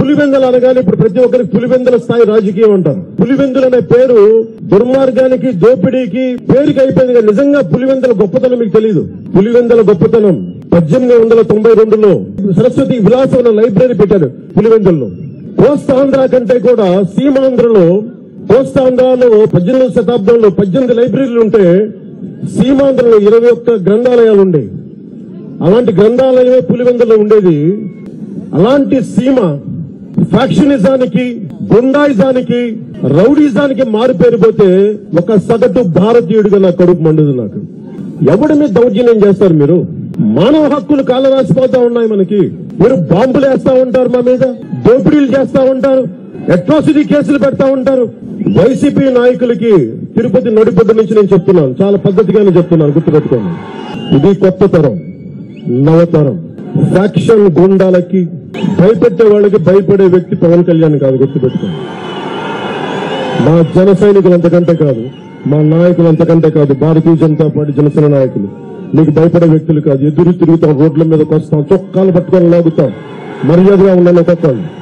పులివెందలు అనగానే ఇప్పుడు ప్రతి ఒక్కరికి పులివెందుల స్థాయి రాజకీయం అంటారు పులివెందులు అనే పేరు దుర్మార్గానికి దోపిడీకి పేరుకి అయిపోయింది కానీ నిజంగా పులివెందుల గొప్పతనం మీకు తెలియదు పులివెందుల గొప్పతనం పద్దెనిమిది వందల తొంభై రెండులో సరస్వతి విలాసం లైబ్రరీ పెట్టారు పులివెందుల్లో కోస్తాంధ్ర కంటే కూడా సీమాంధ్రలో కోస్తాంధ్రలో పద్దెనిమిదవ శతాబ్దంలో పద్దెనిమిది లైబ్రరీలు ఉంటే సీమాంధ్రలో ఇరవై ఒక్క గ్రంథాలయాలు ఉండేవి అలాంటి గ్రంథాలయమే పులివెందులో ఉండేది అలాంటి సీమ ఫ్యాక్షనిజానికి గుండాయిజానికి రౌడీజానికి మారిపోయి పోతే ఒక సగటు భారతీయుడిగా నా కడుపు మండదు నాకు ఎవడి మీద దౌర్జన్యం చేస్తారు మీరు మానవ హక్కులు కాలరాసిపోతా ఉన్నాయి మనకి మీరు బాంబులు వేస్తా ఉంటారు మా మీద దోపిడీలు చేస్తా ఉంటారు అట్రాసిటీ కేసులు పెడతా ఉంటారు వైసీపీ నాయకులకి తిరుపతి నడిపొద్దు నుంచి నేను చెప్తున్నాను చాలా పద్ధతిగానే చెప్తున్నాను గుర్తుపెట్టుకోండి ఇది కొత్త తరం నవతరం ఫ్యాక్షన్ గుండాలకి భయపెట్టే వాళ్ళకి భయపడే వ్యక్తి పవన్ కళ్యాణ్ కాదు గుర్తుపెట్టుకోండి మా జన సైనికులు అంతకంటే కాదు మా నాయకులు అంతకంటే కాదు భారతీయ జనతా పార్టీ జనసేన నాయకులు మీకు భయపడే వ్యక్తులు కాదు ఎదురు తిరుగుతాం రోడ్ల మీదకి వస్తాం చొక్కాలు పట్టుకొని లాగుతాం మర్యాదగా ఉండాలి ఒక్కొక్కళ్ళు